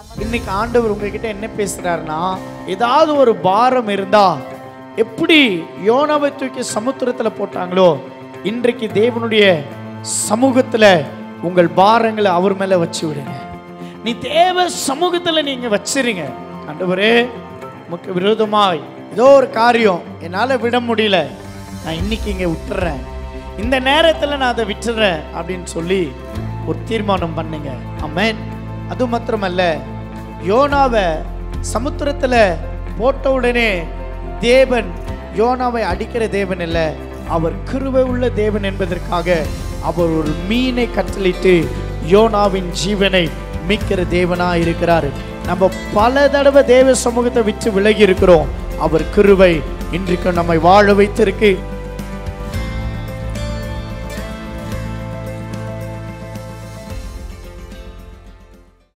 இன்னைக்கு ஆண்டவர் உங்ககிட்ட என்ன பேசுறாருன்னா ஏதாவது ஒரு பாரம் இருந்தா எப்படி யோனாவை தூக்கி சமுத்திரத்துல போட்டாங்களோ இன்றைக்கு தேவனுடைய சமூகத்துல உங்கள் பாரங்களை அவர் மேல வச்சு விடுங்க நீ தேவ சமூகத்துல நீங்க வச்சிருங்க ஆண்டவரே உமக்கு விரோதமாய் ஏதோ ஒரு காரியம் என்னால விட முடியல நான் இன்னைக்கு இங்க விட்டுறேன் இந்த நேரத்துல நான் அதை விட்டுறேன் அப்படின்னு சொல்லி ஒரு தீர்மானம் பண்ணுங்க ஆமென் அது மாத்திரமல்ல யோனாவை சமுத்திரத்துல போட்ட உடனே தேவன் யோனாவை அடிக்கிற தேவன் இல்ல அவர் கிருபை உள்ள தேவன் என்பதற்காக அவர் ஒரு மீனை கட்டளிட்டு யோனாவின் ஜீவனை மீட்கிற தேவனா இருக்கிறார் நம்ம பல தடவை தேவ சமூகத்தை விட்டு விலகி இருக்கிறோம் அவர் கிருபை இன்றைக்கு நம்மை வாழ வைத்திருக்கு